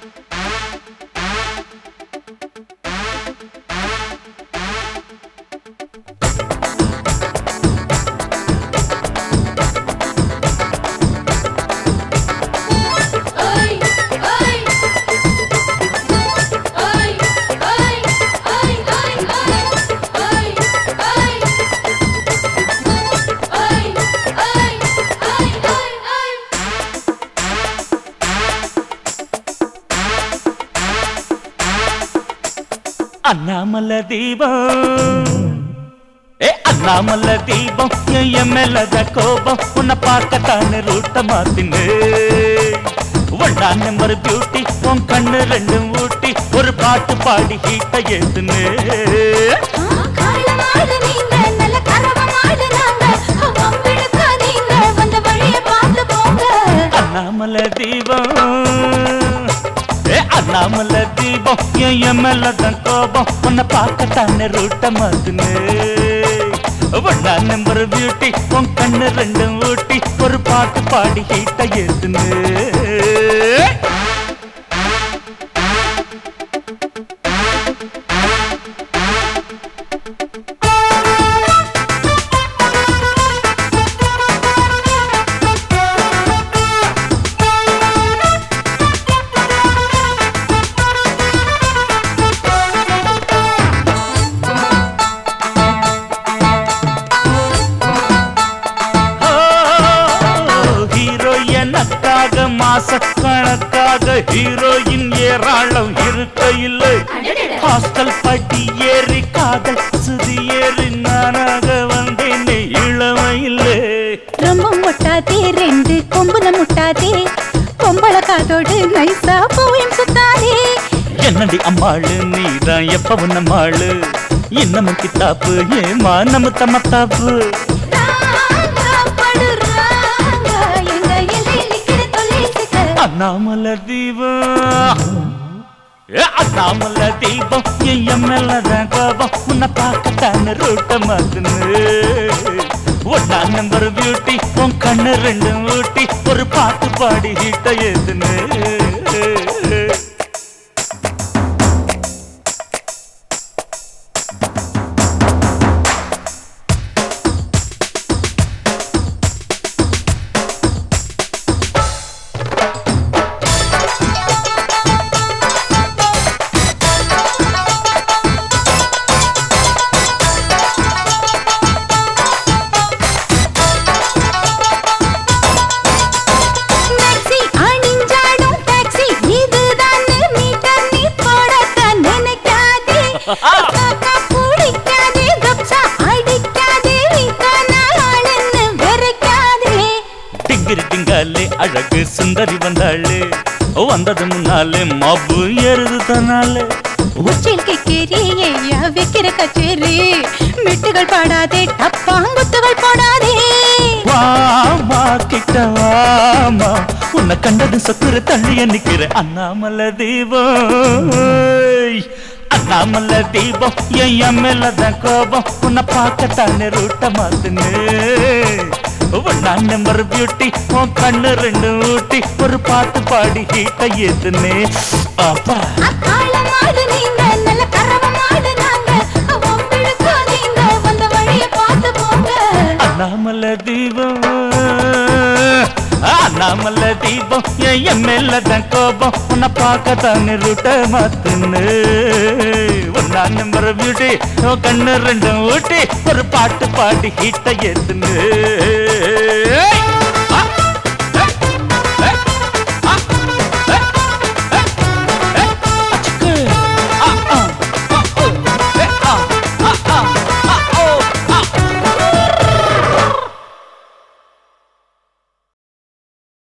அண்ணாமல தீபம் ஏ அண்ணாமல தீபம் என் மேலத கோபம் உன்னை பார்க்கத்தானே ரூட்ட மாத்தினு ஒன்னா நம்பர் பியூட்டி உன் கண்ணு ரெண்டும் ஊட்டி ஒரு பாட்டு பாடி ஹீட்ட ஏத்துனு காரணமாடு நீங்க நல்ல கரவமாடு நாங்க வம்பிழுக்காதீங்க வந்த வழிய பார்த்து போங்க அண்ணாமல தீபம் ஏ அண்ணாமல தீபம் என் மேலதான் கோபம் உன்னை பார்க்கத்தானே ரூட்ட மாத்துனு ஒன்னா நம்பர் பியூட்டி உன் கண்ணு ரெண்டும் ஊட்டி ஒரு பாட்டு பாடி ஹீட்ட ஏத்துனு ஹீரோ எனக்காக மாசக்கணக்காக ஹீரோயின் ஏராளம் இருக்க இல்லை ஹாஸ்டல் படி ஏறி காதல் சுதி ஏறி நானாக வந்தேனே இளமையிலே ரொம்ப முட்டாதே ரெண்டு கொம்புல முட்டாதே பொம்பள காதோடு நைசா போயும் சுத்தாதே என்னடி அம்மாளு நீதான் எப்பவும் நம்மாளு இன்னமும் கித்தாப்பு ஏமா நம்ம தம்மத்தாப்பு படுறாங்க எங்க எல்லை நிக்கிற தொலைச்சுக்க அண்ணாமல தீபம் ஏ, அண்ணாமல தீபம் என் மேலதான் கோபம் உன்னை பார்க்கத்தான ரூட்ட மாத்துனு ஒன்னா நம்பர் பியூட்டி உன் கண்ணு ரெண்டும் ஊட்டி ஒரு பாட்டு பாடி ஹீட்ட ஏத்துனு டாக்ஸி அணிஞ்சாடும் டாக்ஸி இதுதான் மீட்டர் நீ போடத்தான் நினைக்காதே காக்கா பிடிக்காதே கப்சா அடிக்காதே வீட்டான ஆளுன்னு வெறுக்காதே டிங்கிரி டிங்காலே அழகு சுந்தரி வந்தாளே வந்தது முன்னாலே மப்பு ஏறுது தன்னாலே உச்சில் கேரி ஐயா வைக்கிற கச்சேரி மெட்டுகள் பாடாதே டப்பாங்குத்துகள் போடாதே வாமா கிட்ட வாமா உன்னை கண்டது சொக்குற தள்ளிய நிக்கிற அண்ணாமல தீபம் அண்ணாமல தீபம் என் மேலதான் கோபம் உன்னை பார்க்கத்தானே ரூட்ட மாத்துனு ஒன்னா நம்பர் பியூட்டி உன் கண்ணு ரெண்டு ஊட்டி ஒரு பாட்டு பாடி ஹீட்ட ஏத்துனே அப்பா அக்காளமாடு நீங்க நல்ல கரவமாடு நாங்க வம்பிழுக்கோ நீங்க வந்த வழிய பார்த்து போங்க அண்ணாமல தீபம் அண்ணாமல தீபம் என் மேலதான் கோபம் உன்னை பார்க்க தானே ரூட்ட மாத்துன்னு ஒன்னா நம்பர் பியூட்டி உன் கண்ணு ரெண்டும் ஊட்டி ஒரு பாட்டு பாடி ஹீட்ட ஏத்துன்னு